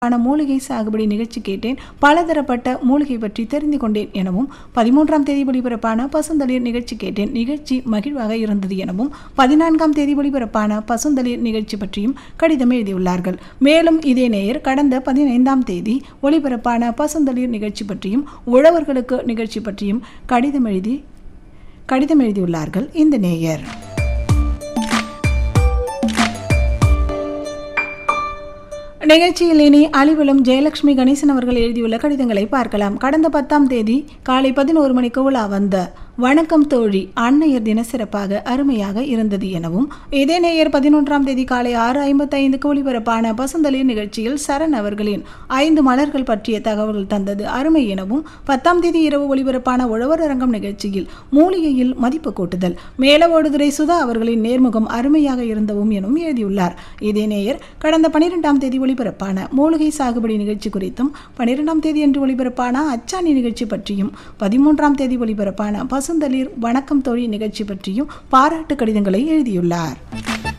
ஆன மூலிகை சாகுபடி நிகழ்ச்சி கேட்டேன் பலதரப்பட்ட மூலிகை பற்றி தெரிந்து கொண்டேன் எனவும் பதிமூன்றாம் தேதி ஒளிபரப்பான பசுந்தளிர் நிகழ்ச்சி கேட்டேன் நிகழ்ச்சி மகிழ்வாக இருந்தது எனவும் பதினான்காம் தேதி ஒளிபரப்பான பசுந்தளிர் நிகழ்ச்சி பற்றியும் கடிதம் எழுதியுள்ளார்கள் மேலும் இதே நேயர் கடந்த பதினைந்தாம் தேதி ஒளிபரப்பான பசுந்தளிர் நிகழ்ச்சி பற்றியும் உழவர்களுக்கு நிகழ்ச்சி பற்றியும் கடிதம் எழுதி கடிதம் எழுதியுள்ளார்கள் இந்த நேயர் நிகழ்ச்சியில் இனி அலிவலம் ஜெயலட்சுமி கணேசன் அவர்கள் எழுதியுள்ள கடிதங்களை பார்க்கலாம் கடந்த பத்தாம் தேதி காலை பதினோரு மணிக்கு உலா வந்த வணக்கம் தோழி அன்னையர் தின சிறப்பாக அருமையாக இருந்தது எனவும் இதே நேயர் பதினொன்றாம் தேதி காலை ஆறு ஐம்பத்தைந்துக்கு ஒளிபரப்பான பசுந்தளிர் நிகழ்ச்சியில் சரண் அவர்களின் ஐந்து மலர்கள் பற்றிய தகவல்கள் தந்தது அருமை எனவும் பத்தாம் தேதி இரவு ஒளிபரப்பான உழவர் அரங்கம் நிகழ்ச்சியில் மூலிகையில் மதிப்பு கூட்டுதல் மேலவோடுதுறை சுதா அவர்களின் நேர்முகம் அருமையாக இருந்தவும் எனவும் எழுதியுள்ளார் இதே நேயர் கடந்த பனிரெண்டாம் தேதி ஒளிபரப்பான மூலிகை சாகுபடி நிகழ்ச்சி குறித்தும் பனிரெண்டாம் தேதி அன்று ஒளிபரப்பான அச்சாணி நிகழ்ச்சி பற்றியும் பதிமூன்றாம் தேதி ஒளிபரப்பான பசுந்தளிர் வணக்கம் தோழி நிகழ்ச்சி பற்றியும் பாராட்டு கடிதங்களை எழுதியுள்ளார்